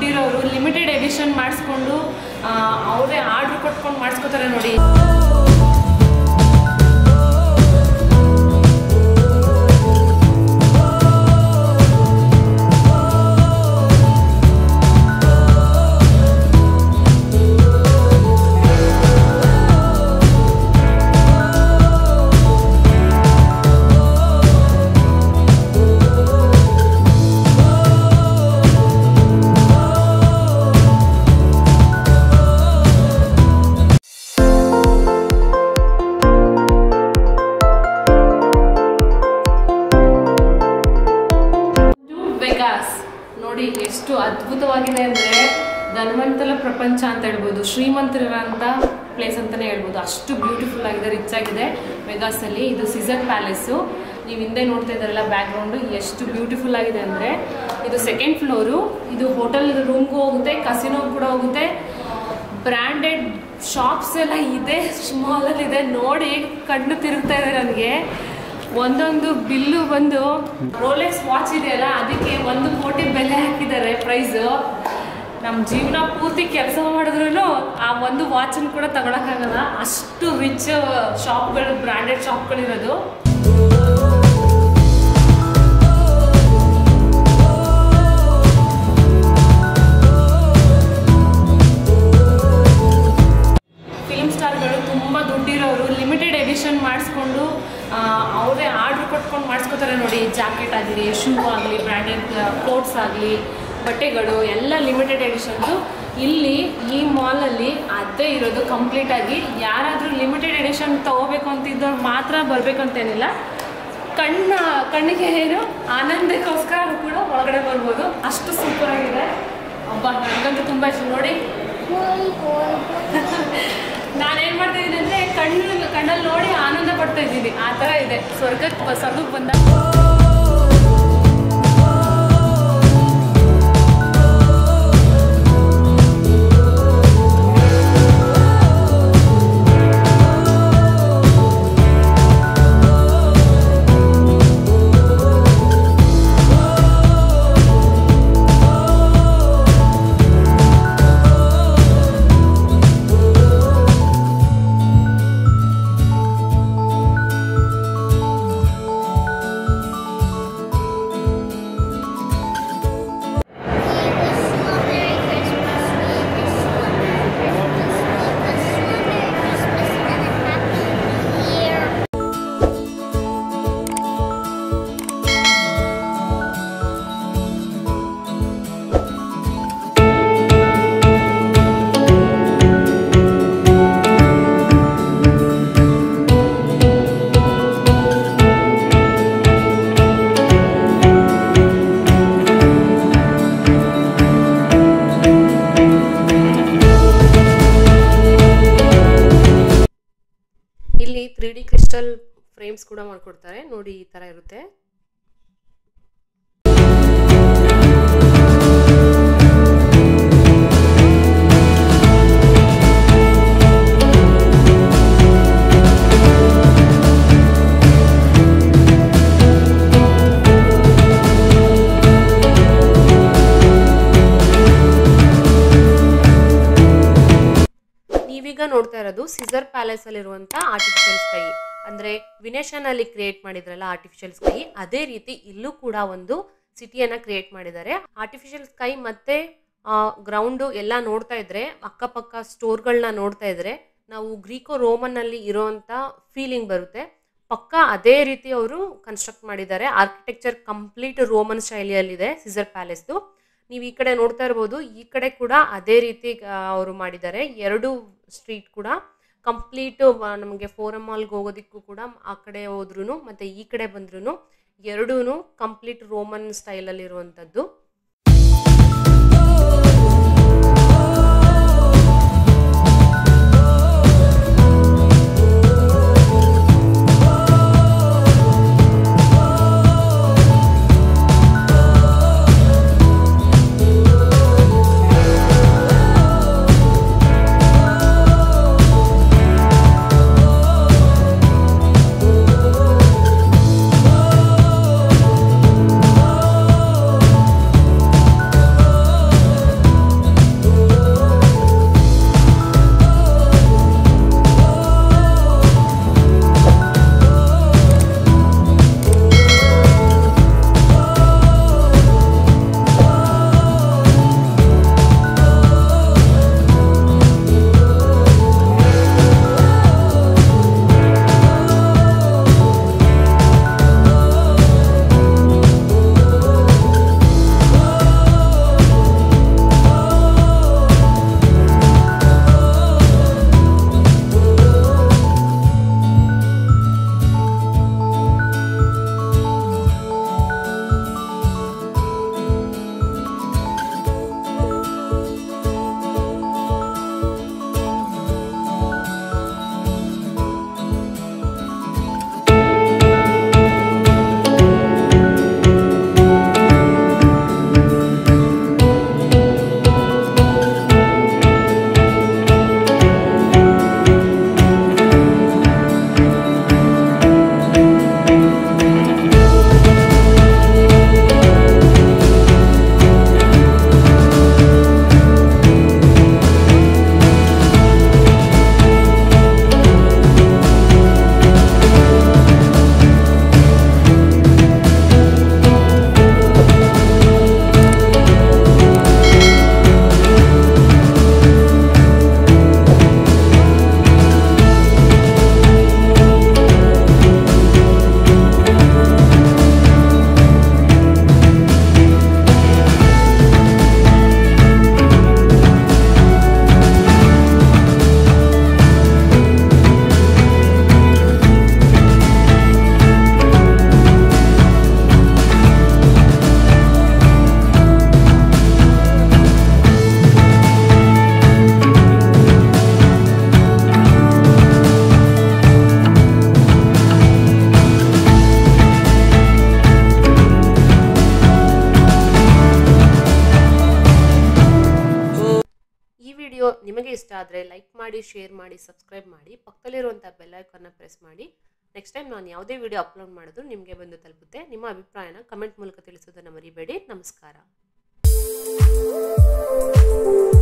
ದುಡ್ಡಿರೋರು limited edition ಮಾಡಿಸ್ಕೊಂಡು ಅವರೇ order ಕೊಟ್ಕೊಂಡು ಮಾಡಿಸ್ಕೋತಾರೆ ನೋಡಿ ವೆಗಾಸ್ ನೋಡಿ ಎಷ್ಟು ಅದ್ಭುತವಾಗಿದೆ ಅಂದರೆ ಧನ್ವಂತರ ಪ್ರಪಂಚ ಅಂತ ಹೇಳ್ಬೋದು ಶ್ರೀಮಂತರಂತ ಪ್ಲೇಸ್ ಅಂತಲೇ ಹೇಳ್ಬೋದು ಅಷ್ಟು ಬ್ಯೂಟಿಫುಲ್ ಆಗಿದೆ ರಿಚ್ ಆಗಿದೆ ವೆಗಾಸಲ್ಲಿ ಇದು ಸಿಸರ್ ಪ್ಯಾಲೇಸು ನೀವು ಹಿಂದೆ ನೋಡ್ತಾ ಇದ್ದಾರಲ್ಲ ಬ್ಯಾಕ್ಗ್ರೌಂಡು ಎಷ್ಟು ಬ್ಯೂಟಿಫುಲ್ ಆಗಿದೆ ಅಂದರೆ ಇದು ಸೆಕೆಂಡ್ ಫ್ಲೋರು ಇದು ಹೋಟೆಲ್ ರೂಮ್ಗೂ ಹೋಗುತ್ತೆ ಕಸಿನೋ ಕೂಡ ಹೋಗುತ್ತೆ ಬ್ರ್ಯಾಂಡೆಡ್ ಶಾಪ್ಸ್ ಎಲ್ಲ ಇದೆ ಸ್ಮಾಲಲ್ಲಿ ಇದೆ ನೋಡಿ ಕಣ್ಣು ತಿರುಗ್ತಾ ಇದೆ ನನಗೆ ಒಂದೊಂದು ಬಿಲ್ಲು ಬಂದು ರೋಲೆಕ್ಸ್ ವಾಚ್ ಇದೆಯಲ್ಲ ಅದಕ್ಕೆ ಒಂದು ಕೋಟಿ ಬೆಲೆ ಹಾಕಿದ್ದಾರೆ ಪ್ರೈಸು ನಮ್ಮ ಜೀವನ ಪೂರ್ತಿ ಕೆಲಸ ಮಾಡಿದ್ರು ಆ ಒಂದು ವಾಚನ್ನು ಕೂಡ ತಗೊಳಕ್ಕಾಗಲ್ಲ ಅಷ್ಟು ರಿಚ್ ಶಾಪ್ಗಳು ಬ್ರ್ಯಾಂಡೆಡ್ ಶಾಪ್ಗಳಿರೋದು ಫಿಲ್ಮ್ ಸ್ಟಾರ್ಗಳು ತುಂಬ ದುಡ್ಡಿರೋರು ಲಿಮಿಟೆಡ್ ಎಡಿಷನ್ ಮಾಡಿಸ್ಕೊಂಡು ಅವರೇ ಆರ್ಡ್ರ್ ಕೊಟ್ಕೊಂಡು ಮಾಡಿಸ್ಕೋತಾರೆ ನೋಡಿ ಜಾಕೆಟ್ ಆಗಲಿ ಶೂ ಆಗಲಿ ಬ್ರ್ಯಾಂಡೆಡ್ ಕೋಟ್ಸ್ ಆಗಲಿ ಬಟ್ಟೆಗಳು ಎಲ್ಲ ಲಿಮಿಟೆಡ್ ಎಡಿಷನ್ಸು ಇಲ್ಲಿ ಈ ಮಾಲಲ್ಲಿ ಅದೇ ಇರೋದು ಕಂಪ್ಲೀಟಾಗಿ ಯಾರಾದರೂ ಲಿಮಿಟೆಡ್ ಎಡಿಷನ್ ತೊಗೋಬೇಕು ಅಂತಿದ್ದವ್ರು ಮಾತ್ರ ಬರಬೇಕು ಅಂತೇನಿಲ್ಲ ಕಣ್ಣ ಕಣ್ಣಿಗೆ ಏನು ಆನಂದಕ್ಕೋಸ್ಕರ ಕೂಡ ಒಳಗಡೆ ಬರ್ಬೋದು ಅಷ್ಟು ಸೂಪರ್ ಆಗಿದೆ ಒಬ್ಬ ನನಗಂತೂ ತುಂಬ ಇಷ್ಟ ನೋಡಿ ನಾನೇನ್ ಮಾಡ್ತಾ ಇದ್ದೀನಿ ಅಂದ್ರೆ ಕಣ್ಣು ಕಣ್ಣಲ್ಲಿ ನೋಡಿ ಆನಂದ ಪಡ್ತಾ ಇದ್ದೀನಿ ಆ ಥರ ಇದೆ ಸ್ವರ್ಗಕ್ಕೆ ಸ್ವರ್ಗಕ್ಕೆ ಬಂದ ಇಲ್ಲಿ ತ್ರೀ ಡಿ ಕ್ರಿಸ್ಟಲ್ ಫ್ರೇಮ್ಸ್ ಕೂಡ ಮಾಡ್ಕೊಡ್ತಾರೆ ನೋಡಿ ಈ ಥರ ಇರುತ್ತೆ ನೀವೀಗ ನೋಡ್ತಾ ಇರೋದು ಸಿಸರ್ ಪ್ಯಾಲೇಸ್ ಅಲ್ಲಿರುವಂತ ಆರ್ಟಿಫಿಷಿಯಲ್ ಸ್ಕೈ ಅಂದ್ರೆ ವಿನೇಶನಲ್ಲಿ ಕ್ರಿಯೇಟ್ ಮಾಡಿದ್ರಲ್ಲ ಆರ್ಟಿಫಿಷಿಯಲ್ ಸ್ಕೈ ಅದೇ ರೀತಿ ಇಲ್ಲೂ ಕೂಡ ಒಂದು ಸಿಟಿಯನ್ನ ಕ್ರಿಯೇಟ್ ಮಾಡಿದ್ದಾರೆ ಆರ್ಟಿಫಿಷಿಯಲ್ ಸ್ಕೈ ಮತ್ತೆ ಗ್ರೌಂಡು ಎಲ್ಲ ನೋಡ್ತಾ ಇದ್ರೆ ಅಕ್ಕಪಕ್ಕ ಸ್ಟೋರ್ಗಳನ್ನ ನೋಡ್ತಾ ಇದ್ರೆ ನಾವು ಗ್ರೀಕೋ ರೋಮನ್ ಅಲ್ಲಿ ಇರೋಂಥ ಫೀಲಿಂಗ್ ಬರುತ್ತೆ ಪಕ್ಕ ಅದೇ ರೀತಿ ಅವರು ಕನ್ಸ್ಟ್ರಕ್ಟ್ ಮಾಡಿದ್ದಾರೆ ಆರ್ಕಿಟೆಕ್ಚರ್ ಕಂಪ್ಲೀಟ್ ರೋಮನ್ ಶೈಲಿಯಲ್ಲಿದೆ ಸಿಸರ್ ಪ್ಯಾಲೇಸ್ದು ನೀವು ಈ ಕಡೆ ನೋಡ್ತಾ ಇರ್ಬೋದು ಈ ಕಡೆ ಕೂಡ ಅದೇ ರೀತಿ ಅವರು ಮಾಡಿದ್ದಾರೆ ಎರಡು ಸ್ಟ್ರೀಟ್ ಕೂಡ ಕಂಪ್ಲೀಟ್ ನಮಗೆ ಫೋರಮ್ ಮಾಲ್ಗೆ ಹೋಗೋದಕ್ಕೂ ಕೂಡ ಆ ಕಡೆ ಹೋದ್ರೂ ಮತ್ತು ಈ ಕಡೆ ಬಂದ್ರೂ ಎರಡೂ ಕಂಪ್ಲೀಟ್ ರೋಮನ್ ಸ್ಟೈಲಲ್ಲಿರುವಂಥದ್ದು ವಿಡಿಯೋ ನಿಮಗೆ ಇಷ್ಟ ಆದರೆ ಲೈಕ್ ಮಾಡಿ ಶೇರ್ ಮಾಡಿ ಸಬ್ಸ್ಕ್ರೈಬ್ ಮಾಡಿ ಪಕ್ಕದಲ್ಲಿರುವಂಥ ಬೆಲ್ಲೈಕನ್ನ ಪ್ರೆಸ್ ಮಾಡಿ ನೆಕ್ಸ್ಟ್ ಟೈಮ್ ನಾನು ಯಾವುದೇ ವಿಡಿಯೋ ಅಪ್ಲೋಡ್ ಮಾಡಿದ್ರು ನಿಮಗೆ ಬಂದು ತಲುಪುತ್ತೆ ನಿಮ್ಮ ಅಭಿಪ್ರಾಯನ ಕಮೆಂಟ್ ಮೂಲಕ ತಿಳಿಸೋದನ್ನು ಮರಿಬೇಡಿ ನಮಸ್ಕಾರ